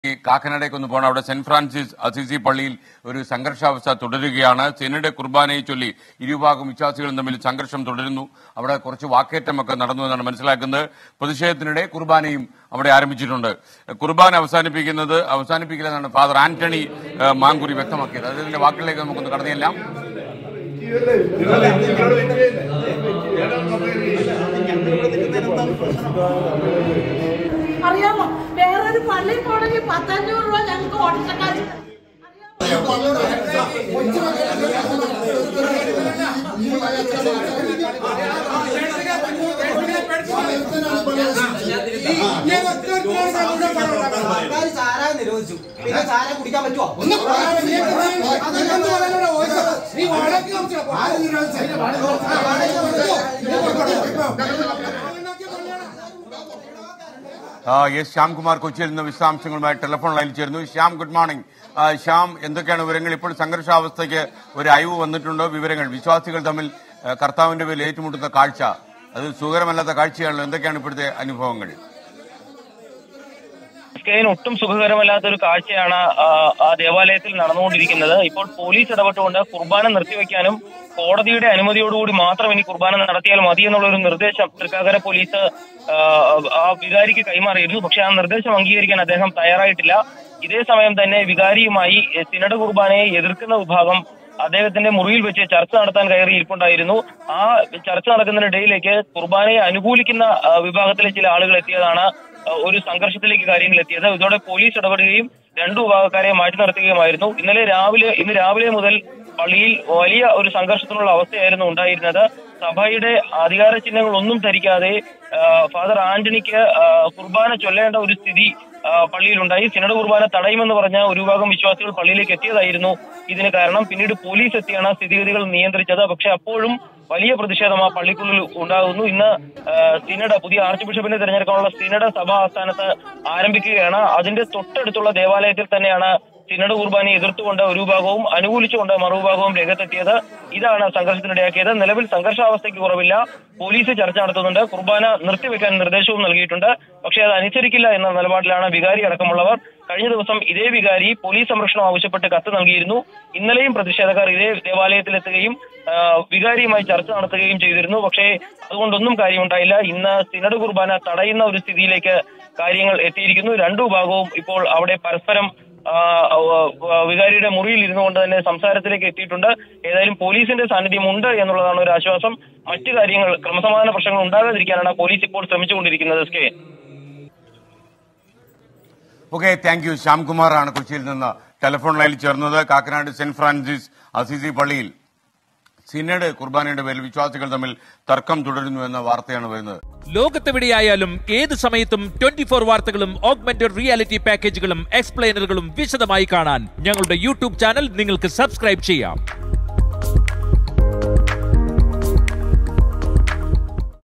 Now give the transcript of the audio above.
ഈ കാക്കനാടേക്ക് ഒന്ന് പോകണം അവിടെ സെന്റ് ഫ്രാൻസിസ് അസിസി പള്ളിയിൽ ഒരു സംഘർഷാവസ്ഥ തുടരുകയാണ് സെനയുടെ കുർബാനയെ ചൊല്ലി ഇരുഭാഗം വിശ്വാസികളും തമ്മിൽ സംഘർഷം തുടരുന്നു അവിടെ കുറച്ച് വാക്കേറ്റമൊക്കെ നടന്നു എന്നാണ് മനസ്സിലാക്കുന്നത് പ്രതിഷേധത്തിനിടെ കുർബാനയും അവിടെ ആരംഭിച്ചിട്ടുണ്ട് കുർബാന അവസാനിപ്പിക്കുന്നത് അവസാനിപ്പിക്കില്ലെന്നാണ് ഫാദർ ആന്റണി ഏഹ്, മാങ്കുരി വ്യക്തമാക്കിയത് അദ്ദേഹത്തിന്റെ വാക്കുകളിലേക്ക് നമുക്കൊന്ന് കടന്നെല്ലാം അറിയാമോ വേറൊരു പള്ളിയിൽ പോണെങ്കിൽ പത്തഞ്ഞൂറ് രൂപ ഞങ്ങൾക്ക് ഓട്ടക്കാശ് സർക്കാർ ചാരായം നിരോധിച്ചു പിന്നെ ചാരായം കുടിക്കാൻ പറ്റുമോ ആ, എസ് ശ്യാംകുമാർ കൊച്ചിയിൽ നിന്ന് വിശദാംശങ്ങളുമായി ടെലിഫോൺ ലൈനിൽ ചേരുന്നു ശ്യാം ഗുഡ് മോർണിംഗ് ആ, ശ്യാം എന്തൊക്കെയാണ് വിവരങ്ങൾ ഇപ്പോൾ സംഘർഷാവസ്ഥയ്ക്ക് ഒരു അയവ് വന്നിട്ടുണ്ടോ വിവരങ്ങൾ വിശ്വാസികൾ തമ്മിൽ ആ, കർത്താവിന്റെ പേരിൽ ഏറ്റുമുട്ടുന്ന കാഴ്ച അത് സുഖകരമല്ലാത്ത കാഴ്ചയാണല്ലോ എന്തൊക്കെയാണ് ഇപ്പോഴത്തെ അനുഭവങ്ങൾ സ്കെയിൻ ഒട്ടും സുഖകരമല്ലാത്ത ഒരു കാഴ്ചയാണ് ആ, ആ ദേവാലയത്തിൽ നടന്നുകൊണ്ടിരിക്കുന്നത് ഇപ്പോൾ പോലീസ് ഇടപെട്ടുകൊണ്ട് കുർബാന നിർത്തിവെക്കാനും കോടതിയുടെ അനുമതിയോടുകൂടി മാത്രം ഇനി കുർബാന നടത്തിയാൽ മതി എന്നുള്ള ഒരു നിർദ്ദേശം തൃക്കാക്കര പോലീസ് ആ, ആ വികാരിക്ക് കൈമാറിയിരുന്നു പക്ഷെ ആ നിർദ്ദേശം അംഗീകരിക്കാൻ അദ്ദേഹം തയ്യാറായിട്ടില്ല ഇതേ സമയം തന്നെ വികാരിയുമായി എ, സിനഡ് കുർബാനയെ എതിർക്കുന്ന വിഭാഗം അദ്ദേഹത്തിന്റെ മുറിയിൽ വെച്ച് ചർച്ച നടത്താൻ കയറി ഇരിപ്പുണ്ടായിരുന്നു ആ ചർച്ച നടക്കുന്നതിനിടയിലേക്ക് കുർബാനയെ അനുകൂലിക്കുന്ന ആ, വിഭാഗത്തിലെ ചില ആളുകൾ എത്തിയതാണ് ആ, ഒരു സംഘർഷത്തിലേക്ക് കാര്യങ്ങൾ എത്തിയത് ഇതോടെ പോലീസ് ഇടപെടുകയും രണ്ടു വിഭാഗക്കാരെ മാറ്റി നിർത്തുകയുമായിരുന്നു ഇന്നലെ രാവിലെ ഇന്ന് രാവിലെ മുതൽ പള്ളിയിൽ വലിയ ഒരു സംഘർഷത്തിനുള്ള അവസ്ഥയായിരുന്നു ഉണ്ടായിരുന്നത് സഭയുടെ അധികാര ചിഹ്നങ്ങൾ ഒന്നും ധരിക്കാതെ ആ, ഫാദർ ആന്റണിക്ക് ആ, കുർബാന ചൊല്ലേണ്ട ഒരു സ്ഥിതി ആ, പള്ളിയിലുണ്ടായി സിനഡ് കുർബാന തടയുമെന്ന് പറഞ്ഞ ഒരു വിഭാഗം വിശ്വാസികൾ പള്ളിയിലേക്ക് എത്തിയതായിരുന്നു ഇതിന് കാരണം പിന്നീട് പോലീസ് എത്തിയാണ് സ്ഥിതിഗതികൾ നിയന്ത്രിച്ചത് പക്ഷെ അപ്പോഴും വലിയ പ്രതിഷേധം ആ പള്ളിക്കുള്ളിൽ ഉണ്ടാകുന്നു ഇന്ന് ആ, സിനഡ് പുതിയ ആർച്ച് ബിഷപ്പിനെ തിരഞ്ഞെടുക്കാനുള്ള സിനഡ് സഭാ ആസ്ഥാനത്ത് ആരംഭിക്കുകയാണ് അതിന്റെ തൊട്ടടുത്തുള്ള ദേവാലയത്തിൽ തന്നെയാണ് സിനഡ് കുർബാനയെ എതിർത്തുകൊണ്ട് ഒരു വിഭാഗവും അനുകൂലിച്ചുകൊണ്ട് മറുവിഭാഗവും രംഗത്തെത്തിയത് ഇതാണ് സംഘർഷത്തിനിടയാക്കിയത് നിലവിൽ സംഘർഷാവസ്ഥയ്ക്ക് കുറവില്ല പോലീസ് ചർച്ച നടത്തുന്നുണ്ട് കുർബാന നിർത്തിവെക്കാൻ നിർദ്ദേശവും നൽകിയിട്ടുണ്ട് പക്ഷേ അത് അനുസരിക്കില്ല എന്ന നിലപാടിലാണ് വികാരി അടക്കമുള്ളവർ കഴിഞ്ഞ ദിവസം ഇതേ വികാരി പോലീസ് സംരക്ഷണം ആവശ്യപ്പെട്ട് കത്ത് നൽകിയിരുന്നു ഇന്നലെയും പ്രതിഷേധക്കാർ ഇതേ ദേവാലയത്തിലെത്തുകയും ആ, വികാരിയുമായി ചർച്ച നടത്തുകയും ചെയ്തിരുന്നു പക്ഷേ അതുകൊണ്ടൊന്നും കാര്യമുണ്ടായില്ല ഇന്ന് സിനഡ് കുർബാന തടയുന്ന ഒരു സ്ഥിതിയിലേക്ക് കാര്യങ്ങൾ എത്തിയിരിക്കുന്നു രണ്ടു വിഭാഗവും ഇപ്പോൾ അവിടെ പരസ്പരം ആ, ആ, വികാരിയുടെ മുറിയിൽ ഇരുന്നു കൊണ്ട് തന്നെ സംസാരത്തിലേക്ക് എത്തിയിട്ടുണ്ട് ഏതായാലും പോലീസിന്റെ സാന്നിധ്യം ഉണ്ട് എന്നുള്ളതാണ് ഒരു ആശ്വാസം മറ്റു കാര്യങ്ങൾ ക്രമസമാധാന പ്രശ്നങ്ങൾ ഉണ്ടാകാതിരിക്കാനാണ് പോലീസ് ഇപ്പോൾ ശ്രമിച്ചുകൊണ്ടിരിക്കുന്നത് S K okay thank you ശ്യാംകുമാറാണ് കൊച്ചിയിൽ നിന്ന് ടെലിഫോൺ ലൈനിൽ ചേർന്നത് കാക്കനാട് സെന്റ് ഫ്രാൻസിസ് അസിസി പള്ളിയിൽ സിനഡ് കുർബാനയുടെ പേരിൽ വിശ്വാസികൾ തമ്മിൽ തർക്കം തുടരുന്നു എന്ന വാർത്തയാണ് വരുന്നത് ലോകത്തെവിടെയായാലും ഏത് സമയത്തും ട്വന്റി ഫോർ വാർത്തകളും ഓഗ്മെന്റഡ് റിയാലിറ്റി പാക്കേജുകളും എക്സ്പ്ലെയിനറുകളും വിശദമായി കാണാൻ ഞങ്ങളുടെ യൂട്യൂബ് ചാനൽ നിങ്ങൾക്ക് സബ്സ്ക്രൈബ് ചെയ്യാം